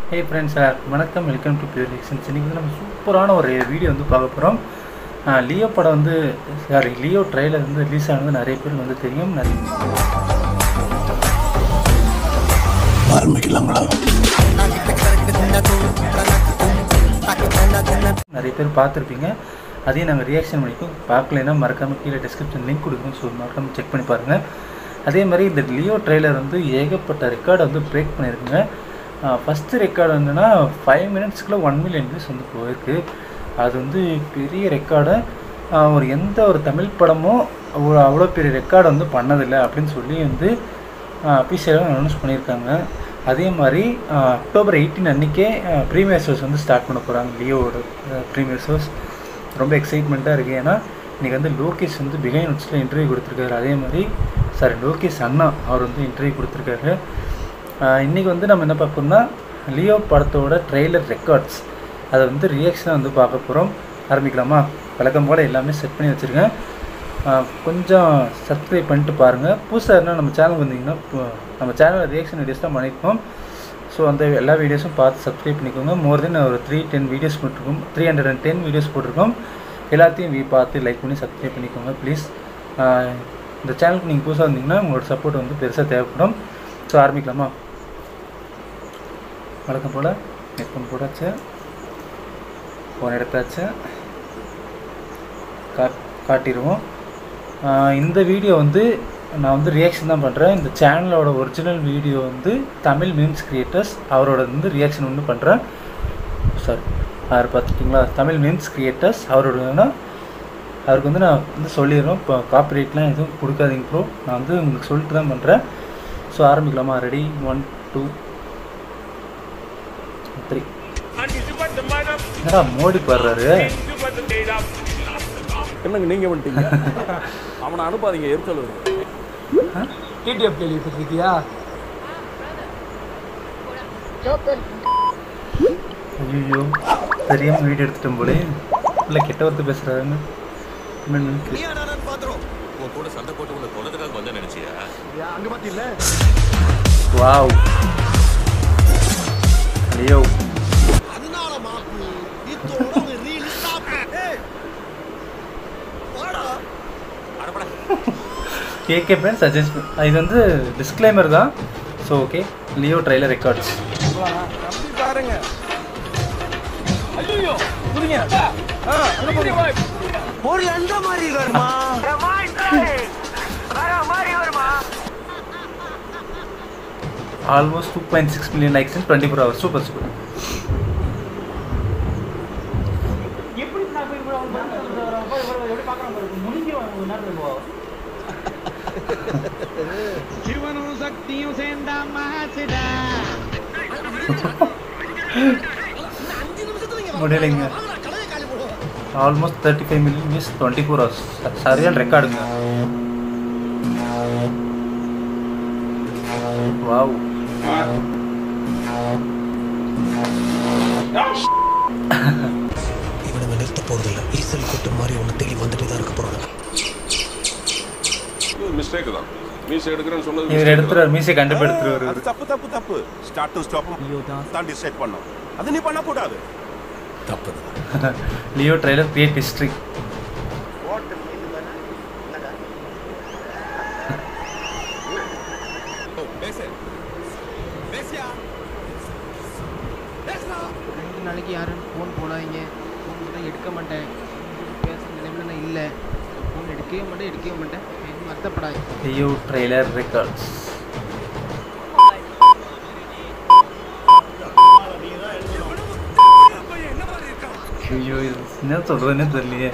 ஹே friends sir வணக்கம் welcome to pure reactions இன்றைக்கி வந்து நம்ம சூப்பரான ஒரு வீடியோ வந்து பார்க்க போகிறோம் லியோ படம் வந்து சாரி லியோ ட்ரெயிலர் வந்து ரிலீஸ் ஆனது நிறைய பேருக்கு வந்து தெரியும் நிறைய ஆரம்பிக்கலாங்களா நிறைய பேர் பார்த்துருப்பீங்க அதையும் நாங்கள் ரியாக்ஷன் பண்ணிக்கோம் பார்க்கலைன்னா மறக்காமல் கீழே டிஸ்கிரிப்ஷன் லிங்க் கொடுக்குறோம் ஸோ மறக்காமல் செக் பண்ணி பாருங்கள் அதே மாதிரி இந்த லியோ ட்ரெய்லர் வந்து ஏகப்பட்ட ரெக்கார்டை வந்து பிரேக் பண்ணியிருக்குங்க ஃபஸ்ட்டு ரெக்கார்டு என்னென்னா ஃபைவ் மினிட்ஸ்க்குள்ளே ஒன் மில்லியன் வியூஸ் வந்து போயிருக்கு அது வந்து பெரிய ரெக்கார்டு ஒரு எந்த ஒரு தமிழ் படமும் ஒரு அவ்வளோ பெரிய ரெக்கார்டு வந்து பண்ணதில்லை அப்படின்னு சொல்லி வந்து அஃபிஷியலாக அனௌன்ஸ் பண்ணியிருக்காங்க அதே மாதிரி அஹ், அக்டோபர் எயிட்டீன் அன்றைக்கே ப்ரீமியர் ஷோஸ் வந்து ஸ்டார்ட் பண்ண போகிறாங்க லியோவோட ப்ரீமியர் ஷோஸ் ரொம்ப எக்ஸைட்மெண்ட்டாக இருக்குது ஏன்னா இன்றைக்கி வந்து லோகேஷ் வந்து பிகைன் உட்ஸில் இன்டர்வியூ கொடுத்துருக்காரு அதே மாதிரி சாரி லோகேஷ் அண்ணா அவர் வந்து இன்டர்வியூ கொடுத்துருக்காரு இன்றைக்கி வந்து நம்ம என்ன பார்க்கணும்னா லியோ படத்தோட ட்ரெய்லர் ரெக்கார்ட்ஸ் அதை வந்து ரியாக்ஷனாக வந்து பார்க்க போகிறோம் ஆரம்பிக்கலாமா வழக்கம் போல் எல்லாமே செட் பண்ணி வச்சுருக்கேன் ஆஹ் கொஞ்சம் சப்ஸ்கிரைப் பண்ணிட்டு பாருங்கள் புதுசாக இருந்தால் நம்ம சேனல் வந்தீங்கன்னா இப்போ நம்ம சேனலில் ரியாக்ஷன் வீடியோஸ் தான் பண்ணியிருக்கோம் ஸோ அந்த எல்லா வீடியோஸும் பார்த்து சப்ஸ்கிரைப் பண்ணிக்கோங்க மோர் தென் ஒரு த்ரீ டென் வீடியோஸ் போட்டிருக்கோம் three hundred and ten videos போட்டிருக்கோம் எல்லாத்தையும் வி பார்த்து லைக் பண்ணி சப்ஸ்கிரைப் பண்ணிக்கோங்க ப்ளீஸ் இந்த சேனலுக்கு நீங்கள் புதுசாக வந்தீங்கன்னா உங்களோட சப்போர்ட் வந்து பெருசாக தேவைப்படும் ஸோ ஆரம்பிக்கலாமா வழக்கம் போல் ஹெட்ஃபோன் போடாச்சு ஃபோன் எடுத்தாச்சு காட் காட்டிடுவோம் ஆஹ் இந்த வீடியோ வந்து நான் வந்து ரியாக்ஷன் தான் பண்ணுறேன் இந்த சேனலோட ஒரிஜினல் வீடியோ வந்து தமிழ் மீம்ஸ் கிரியேட்டர்ஸ் அவரோட வந்து ரியாக்ஷன் ஒன்று பண்ணுறேன் சாரி அவர் பார்த்துட்டிங்களா தமிழ் மீம்ஸ் கிரியேட்டர்ஸ் அவரோட அவருக்கு வந்து நான் வந்து சொல்லிடுறோம் இப்போ காப்பிரைட்லாம் எதுவும் கொடுக்காதீங்க ப்ரோ நான் வந்து உங்களுக்கு சொல்லிட்டு தான் பண்ணுறேன் ஸோ ஆரம்பிக்கலாமா ரெடி ஒன் டூ த்ரீ என்னடா மோடி பாடுறாரு என்னங்க நீங்க வந்துட்டீங்க அவனை அனுப்பாதீங்க எரிச்சல் வரும் டிடிஎஃப் கேள்விப்பட்டிருக்கியா ஐயோ தெரியாம வீடியோ எடுத்துட்டோம் போலே இல்லை கெட்ட வார்த்தை பேசுகிறாருன்னு உன் கூட சண்டை போட்டு உன்னை கொல்லதுக்காக வந்த நினைச்சியா அங்க பாத்தீங்களா வாவ் லியோ அதனால மாப்பு இத்தோட ரீல் ஸ்டாப் ஏய் வாடா கேகே ஃப்ரெண்ட்ஸ் சஜஸ்ட் இது வந்து டிஸ்க்ளைமர் தான் so okay Leo trailer records நம்பி பாருங்க ஒரு எந்த மாதிரி வருமா almost two point six million likes in twenty four hours super super சிவனும் சக்தியும் சேர்ந்தா மகாசிடா முடியலைங்க almost thirty five million miss twenty four hours சரியான ரெக்கார்டுங்க வாவ் இவனுங்க நிறுத்த போறதில்ல ஈசல் கூட்டம் மாதிரி ஒன்று தேடி வந்துட்டு தான் இருக்க போறாங்க மிஸ்டேக் தான் மீஸ் எடுக்கிறேன்னு சொன்னது இவர் எடுத்துருவார் மீசை கண்டிப்பாக எடுத்துருவார் அது தப்பு தப்பு தப்பு ஸ்டார்ட் டு ஸ்டாப் தான் டிசைட் பண்ணோம் அது நீ பண்ணக்கூடாது தப்பு லியோ ட்ரைலர் கிரியேட் ஹிஸ்ட்ரி ரெண்டு நாளைக்கு யாரும் ஃபோன் போடாதீங்க ஃபோன் கூட எடுக்க மாட்டேன் பேசுகிற நிலைமையில நான் இல்லை ஃபோன் எடுக்கவே மாட்டேன் எடுக்கவே மாட்டேன் எதுவும் வருத்தப்படாது லியோ ட்ரைலர் ரெக்கார்ட்ஸ் ஐயோ இது என்ன சொல்றதுன்னே தெரியலையே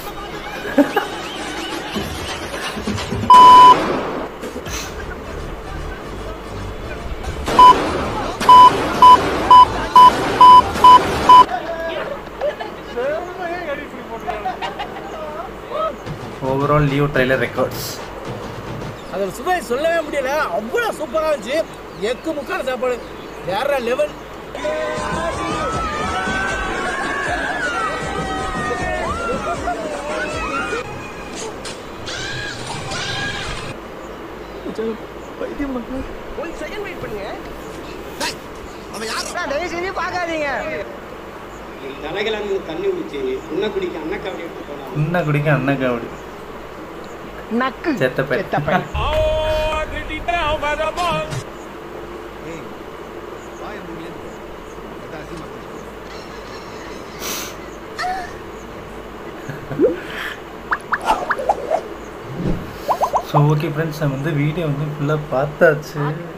ஓவரால் லியோ ட்ரைலர் ரெக்கார்ட்ஸ் அதில் சுவை சொல்லவே முடியல அவ்வளோ சூப்பராக இருந்துச்சு எக்கு முக்கான சாப்பாடு வேற லெவல் அவன் அவன் யார் தயவு செஞ்சு பார்க்காதீங்க தலைகிழங்கு தண்ணி குடிச்சு உன்ன குடிக்க அண்ணக்காவடி எடுத்து போனான் இன்னும் குடிக்க அண்ணன் காவடி நக்கு செத்தப்பை செத்தப்பை ஏய் வாய முடியல அதான் அசிங்கமா பேசுற. ஸோ ஓகே ஃப்ரெண்ட்ஸ் நம்ம வந்து வீடியோ வந்து ஃபுல்லாக பார்த்தாச்சு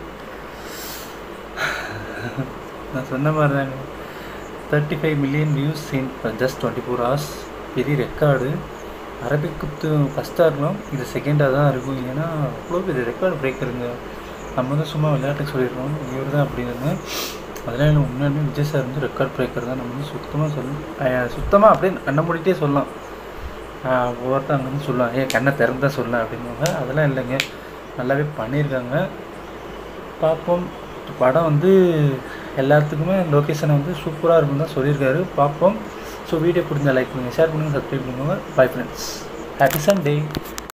நான் சொன்ன மாதிரி தாங்க thirty five million views in just twenty four hours பெரிய ரெக்கார்டு அரபிக் குத்து ஃபஸ்ட்டாக இருக்கணும் இது செகண்டாக தான் இருக்கும் ஏன்னா அவ்வளோ பெரிய ரெக்கார்டு பிரேக் இருங்க நம்ம வந்து சும்மா விளையாட்டுக்கு சொல்லிடுறோம் இவர் தான் அப்படின்னு அதெல்லாம் இல்லை உண்மையாலுமே விஜய் சார் வந்து ரெக்கார்ட் பிரேக்கர் தான் நம்ம வந்து சுத்தமாக சொல்லணும் சுத்தமாக அப்படியே கண்ண மூடிட்டே சொல்லலாம் ஆஹ் ஒவ்வொருத்தவங்க வந்து சொல்லுவாங்க ஏன் கண்ணை திறந்தா சொல்ல அப்படின்னுவாங்க அதெல்லாம் இல்லைங்க நல்லாவே பண்ணியிருக்காங்க பார்ப்போம் படம் வந்து எல்லாத்துக்குமே லொக்கேஷனை வந்து சூப்பராக இருக்கும் தான் சொல்லியிருக்காரு பார்ப்போம் ஸோ வீடியோ பிடிச்சா லைக் பண்ணுங்கள் ஷேர் பண்ணுங்கள் சப்ஸ்கிரைப் பண்ணுங்கள் பை ஃப்ரெண்ட்ஸ் ஹாப்பி சண்டே